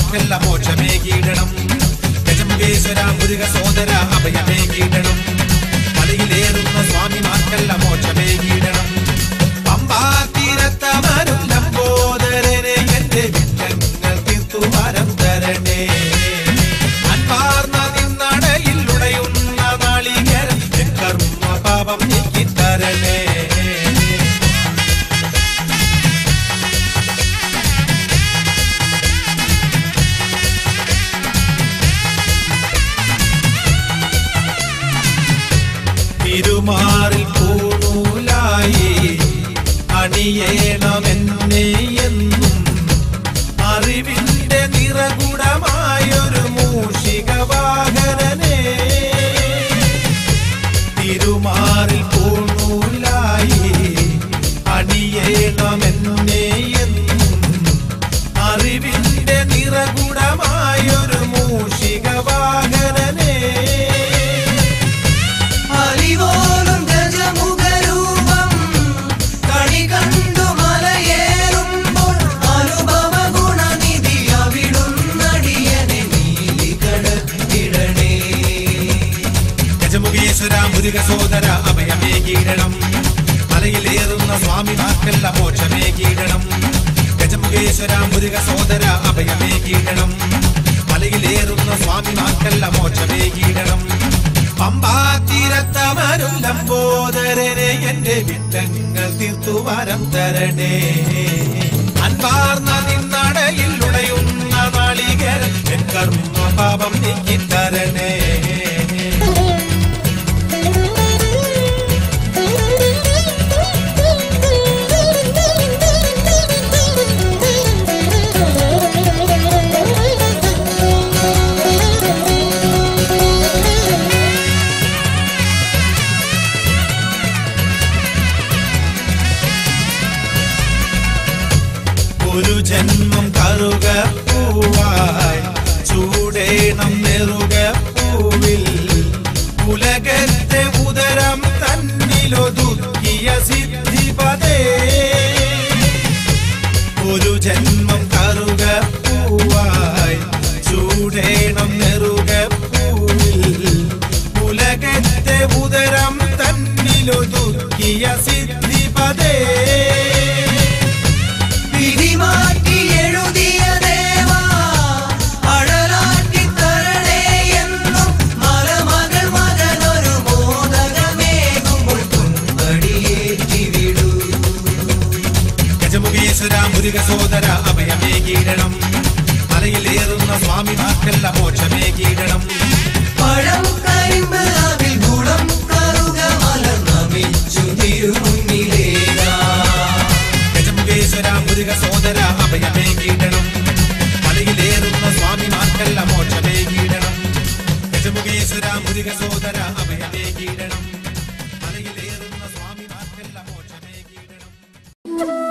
സ്വാമിമാർക്കല്ല മോക്ഷമേ കീടണം ഗജമുഖേശ്വര മുരുക സോദര അഭയമേ കീടണം മലയിലേറുന്ന സ്വാമിമാർക്കല്ല മോക്ഷമേ കീടണം പമ്പാ തീരത്തമരും ലംബോദരനെ എന്റെ വിറ്റങ്ങൾ തീർത്തു വരം തരണേ അൻപാർന്ന നിന്നടയിൽ ഉടയുന്ന നാളികേരം എൻ കർമ്മ പാപം നീക്കിത്തരണേ തിരുമാറിൽ പൂണൂലായി അണിയേണമെന്നെ എന്നും അറിവിന്റെ നിറകുടമായൊരു മൂഷിക വാഹനനെ തിരുമാറിൽ പൂണൂലായി അണിയേണമെന്നെ എന്നും അറിവിന്റെ നിറകുടമായൊരു മൂഷിക വാഹനനെ അലിവോലും ഗജമുഖരൂപം കണി കണ്ടു മലയേറുമ്പോൾ അനുഭവ ഗുണനിധി അവിടുന്നടിയനെ നീലി കടത്തിടണേ ഗജമുഖേശ്വര മുരുക സോദര അഭയമേ കീഴണം മലയിലേറുന്ന സ്വാമിമാർക്കല്ല മോക്ഷമേ കീഴണം ഗജമുഖേശ്വര മുരുക സോദര അഭയമേ കീഴണം മലയിലേറുന്ന സ്വാമിമാർക്കല്ല മോക്ഷമേ കീഴണം പമ്പാ തീരത്തമരും ലംബോദരനെ എന്റെ വിട്ടങ്ങൾ തീർത്തു വരം തരണേ അൻപാർന്ന നിന്നടയിൽ ഉടയുന്ന നാളികേരം എൻ കർമ്മ പാപം നീക്കിത്തരണേ ഒരു ജന്മം കറുക പൂവായി ചൂടേണം നെറുക പൂവിൽ ഉലകത്തെ ഉദരം തന്നിലൊതുക്കിയ സിദ്ധിപതേ ഒരു ജന്മം കറുക പൂവായി ചൂടേണം നെറുക പൂവിൽ ഉലകത്തെ ഉദരം തന്നിലൊതുക്കിയ സിദ്ധിപതേ വിധി മാറ്റി എഴുതിയ ദേവാ അഴലാറ്റി തരണേ എന്നും മലമകൾ മകനൊരു മോദകമേകുമ്പോൾ തുമ്പടിയേറ്റി വിടൂ ഗജമുഖേശ്വര മുരുക സോദര അഭയമേ കീഴണം മലയിലേറുന്ന സ്വാമിമാർക്കല്ല മോക്ഷമേ കീഴണം പഴം കരിമ്പ് അതിൽ ഗുണം കറുക മലർ നമിച്ചു തിരുമുന്നിലേകാ ഗജമുഖേശ്വര മുരുക സോദര അഭയമേ കീഴണം മലയിലേറുന്ന സ്വാമിമാർക്കല്ല മോക്ഷമേ കീഴണം ഗജമുഖേശ്വര മുരുക സോദര അഭയമേ കീഴണം മലയിലേറുന്ന സ്വാമിമാർക്കല്ല മോക്ഷമേ കീഴണം